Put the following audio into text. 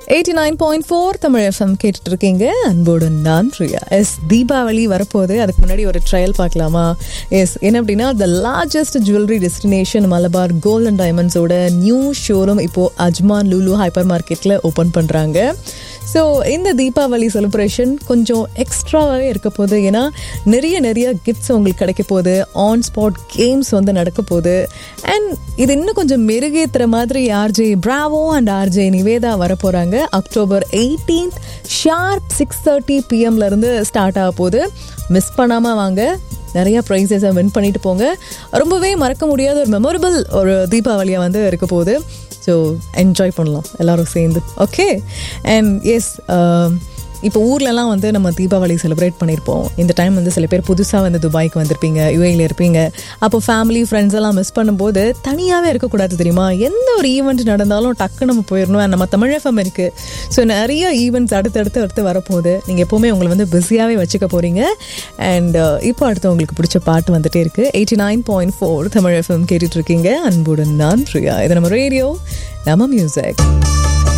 eighty nine point four Tamil FM கேட்டுட்டு இருக்கீங்க அன்போடு நான் பிரியா எஸ் தீபாவளி வரப்போகுது அதுக்கு முன்னாடி ஒரு ட்ரையல் பார்க்கலாமா எஸ் என்ன அப்படின்னா the largest jewellery destination Malabar gold and டைமண்ட்ஸோட நியூ ஷோரூம் இப்போது அஜ்மான் லுலு ஹைப்பர் மார்க்கெட்டில் ஓப்பன் பண்ணுறாங்க ஸோ இந்த தீபாவளி செலிப்ரேஷன் கொஞ்சம் எக்ஸ்ட்ராவாகவே இருக்க போகுது ஏன்னா நிறைய நிறைய கிஃப்ட்ஸ் உங்களுக்கு கிடைக்க போகுது ஆன் ஸ்பாட் கேம்ஸ் வந்து நடக்க போகுது அண்ட் இது இன்னும் கொஞ்சம் மெருகேற்றுற மாதிரி RJ Bravo and RJ Niveda வர போகிறாங்க October eighteenth sharp six thirty பிஎம்லேருந்து ஸ்டார்ட் ஆக போகுது மிஸ் பண்ணாமல் வாங்க நிறைய ப்ரைஸஸை வின் பண்ணிட்டு போங்க ரொம்பவே மறக்க முடியாத ஒரு மெமரபிள் ஒரு தீபாவளியாக வந்து இருக்க போகுது ஸோ என்ஜாய் பண்ணலாம் எல்லாரும் சேர்ந்து ஓகே அண்ட் எஸ் இப்போ ஊர்லலாம் வந்து நம்ம தீபாவளி செலிப்ரேட் பண்ணியிருப்போம் இந்த டைம் வந்து சில பேர் புதுசாக வந்து துபாய்க்கு வந்திருப்பீங்க யூஏயில் இருப்பீங்க அப்போ ஃபேமிலி ஃப்ரெண்ட்ஸ் எல்லாம் மிஸ் பண்ணும்போது தனியாகவே இருக்கக்கூடாது தெரியுமா எந்த ஒரு ஈவெண்ட் நடந்தாலும் டக்கு நம்ம போயிடணும் And நம்ம தமிழ் எஃப்எம் இருக்குது ஸோ நிறைய ஈவெண்ட்ஸ் அடுத்தடுத்து அடுத்து வரப்போகுது நீங்கள் எப்போவுமே உங்களை வந்து பிஸியாகவே வச்சுக்க போகிறீங்க அண்ட் இப்போ அடுத்து உங்களுக்கு பிடிச்ச பாட்டு வந்துட்டே இருக்குது eighty nine point four Tamil FM கேட்டுட்ருக்கீங்க அன்புடன் நான் பிரியா இது நம்ம ரேடியோ நம்ம மியூசிக்